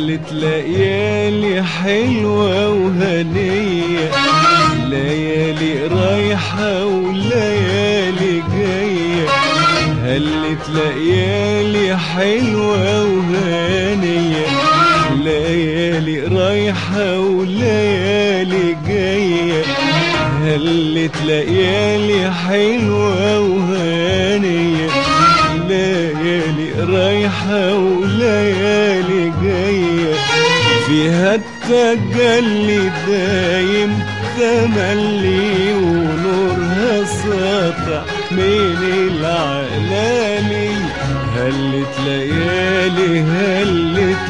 هلت ليالي حلوة وهنية ليالي رايحة وليالي جاية هلت ليالي حلوة وهنية ليالي رايحة وليالي جاية هلت ليالي حلوة وهانية ليالي رايحة وليالي جاية فيها التجلي دايم تملي ونورها ساطع من العلالي هلت ليالي هلت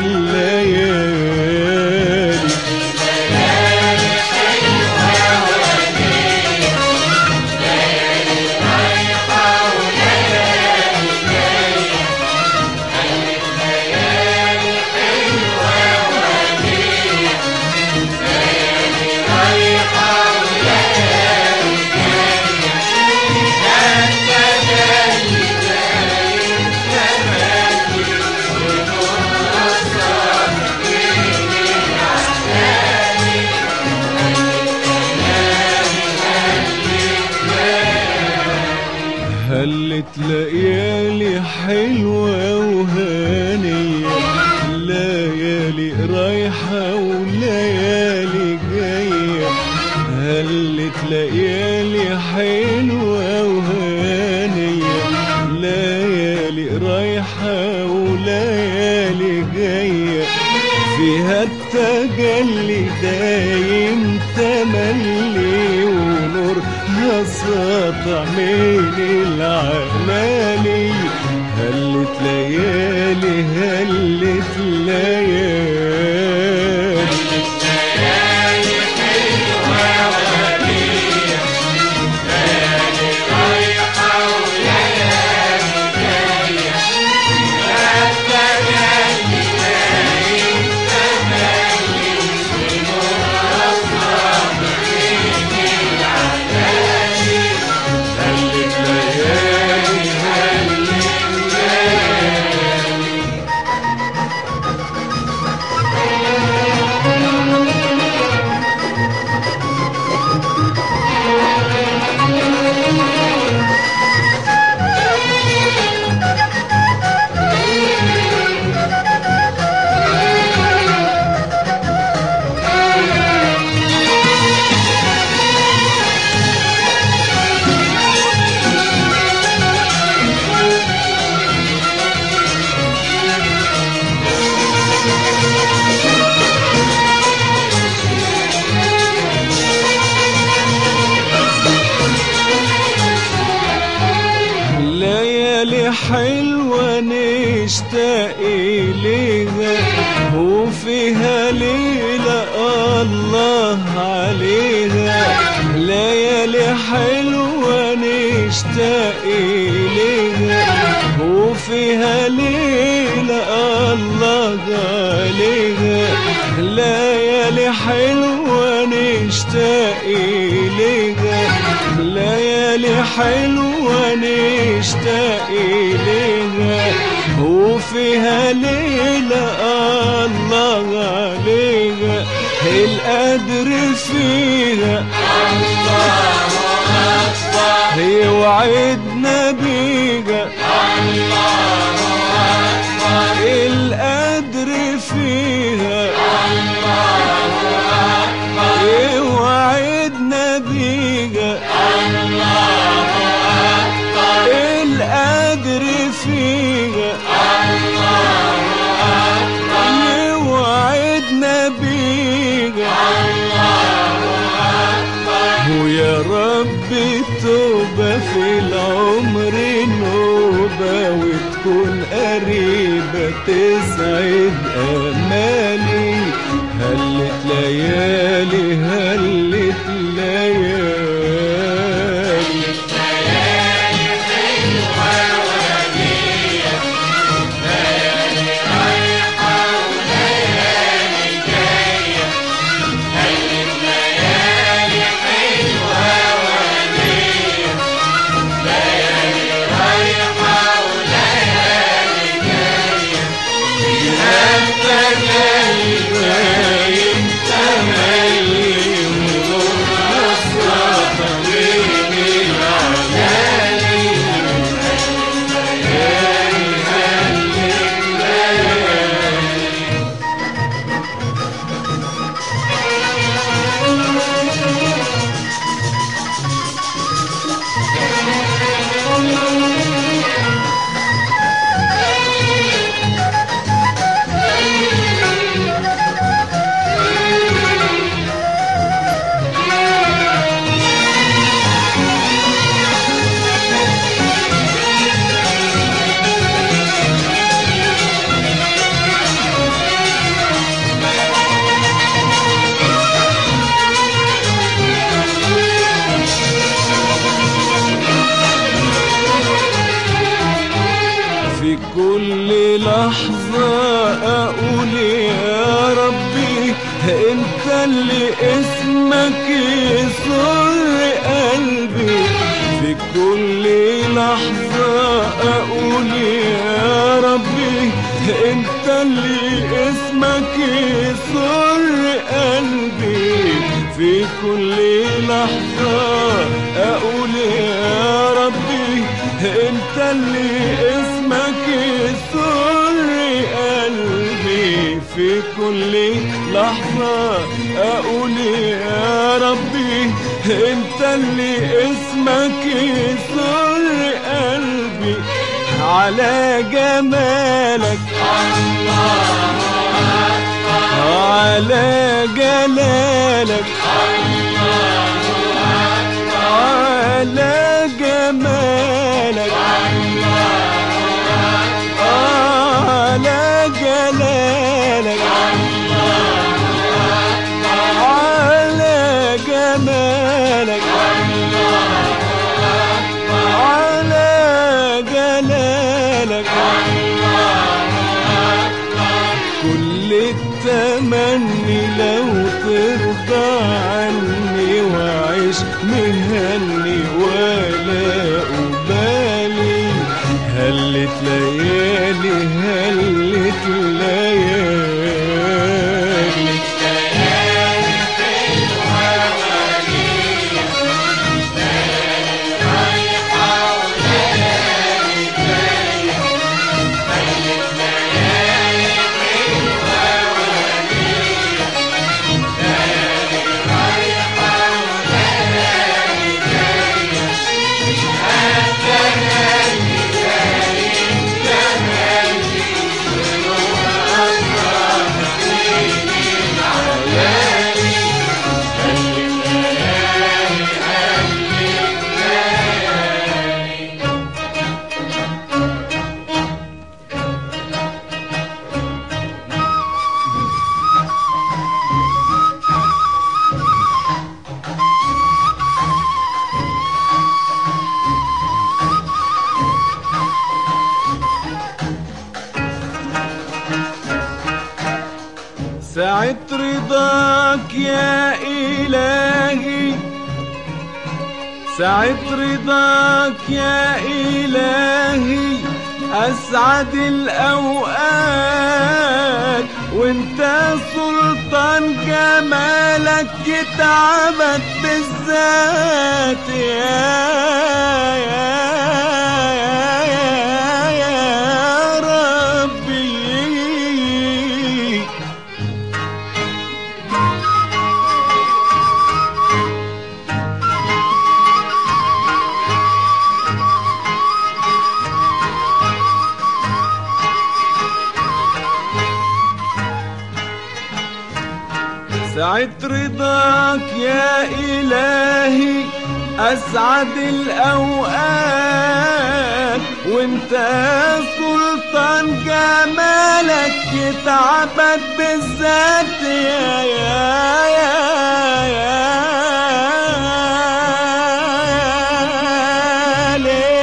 ليالي هلت ليالي حلوة وهانية ليالي رايحة وليالي جاية هلت ليالي حلوة وهانية ليالي رايحة وليالي جاية فيها التجلي دايم تملي ونورها ساطع من العمالي هلت ليالي هلت ليالي هلت ليالي هلت ليالي ليالي حلوة نشتاق إليها وفيها ليلة الله عليها ليالي حلوة نشتاق إليها وفيها ليلة الله عليها ليالي حلوة نشتاق إليها ليالي حلوة نشتاق إليها وفيها ليلة الله عليها القدر فيها هي وعدنا بيها القدر فيها هي وعدنا بيها القدر فيها اللي وعدنا بيها ويا رب توبة في العمر نوبة وتكون قريبة تسعد أمالي هلت ليالي هلت ليالي حلوة اللي اسمك يسر قلبي في كل لحظة أقول يا ربي انت اللي اسمك يسر قلبي في كل لحظة أقول يا ربي انت اللي اسمك يسر قلبي في كل لحظة أقول يا ربي انت اللي اسمك يسر قلبي على جمالك على جلالك على جمالك على جلالك على جمالك على جلالك كل التمني لو ترضى عني وعيش مهني ولا أبالي هلت ليالي هلت ليالي ساعة رضاك يا إلهي ساعة رضاك يا إلهي أسعد الأوقات وانت سلطان جمالك يتعبد بالذات يا يا يا يا, يا ربي ساعة رضاك يا إلهي أسعد الأوقات وانت سلطان جمالك يتعبد بالذات يا يا يا يا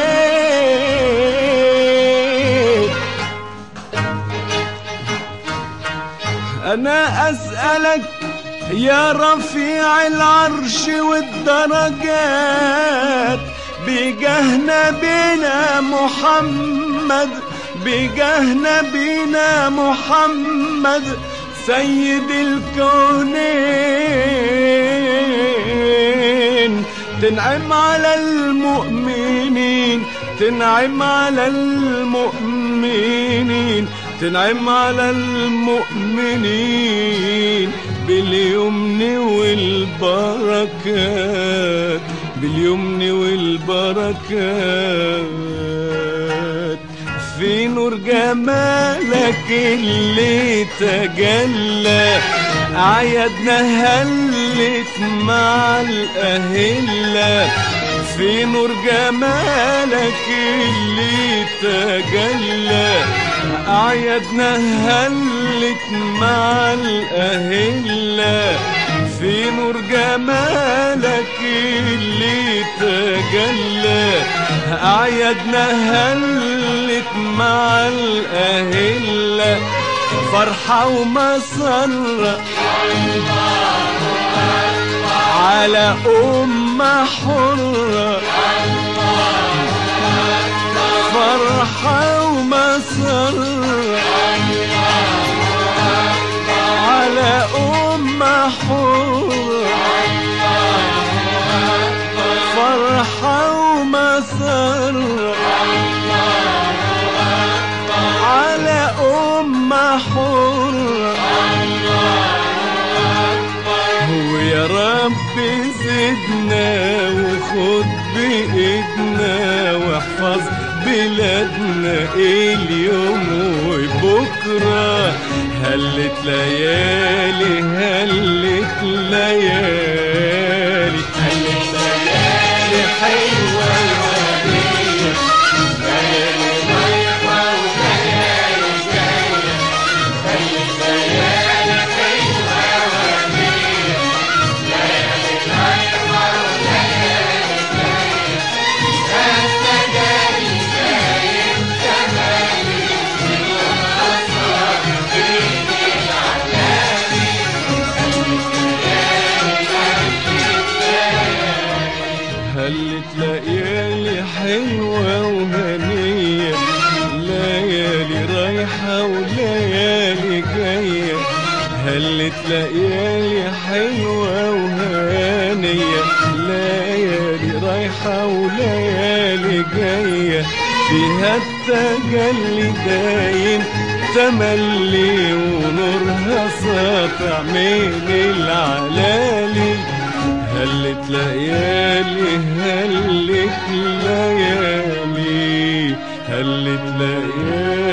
ليل أنا أسألك يا رفيع العرش والدرجات بجاه نبينا محمد بجاه نبينا محمد سيد الكونين تنعم على المؤمنين تنعم على المؤمنين تنعم على المؤمنين باليمن والبركات باليمن والبركات في نور جمالك اللي تجلى عيدنا هلت مع الأهلة في نور جمالك اللي تجلى أعيادنا هلت مع الأهلة في نور جمالك اللي تجلى أعيادنا هلت مع الأهلة فرحة ومسرة على أمة حرة فرحة ومسرة على أمة حرة فرحة ومسرة على أمة حرة ويا رب زدنا وخد بإيدنا واحفظ بلادنا اليوم وبكرة هلت ليالي هلت ليالي هلت ليالي حلوة وهدية ليالي ضيقة وليالي جاية هلت ليالي حلوة وهدية ليالي ضيقة وليالي جاية التجاري جايب تمالي بدون أسرار بين العلامي هلت ليالي حلوة وهنية ليالي رايحة وليالي جاية هلت ليالي حلوة وهانية ليالي رايحة وليالي جاية فيها التجلي دايم تملي ونورها ساطع من العلالي هلت ليالي هلت ليالي هلت ليالي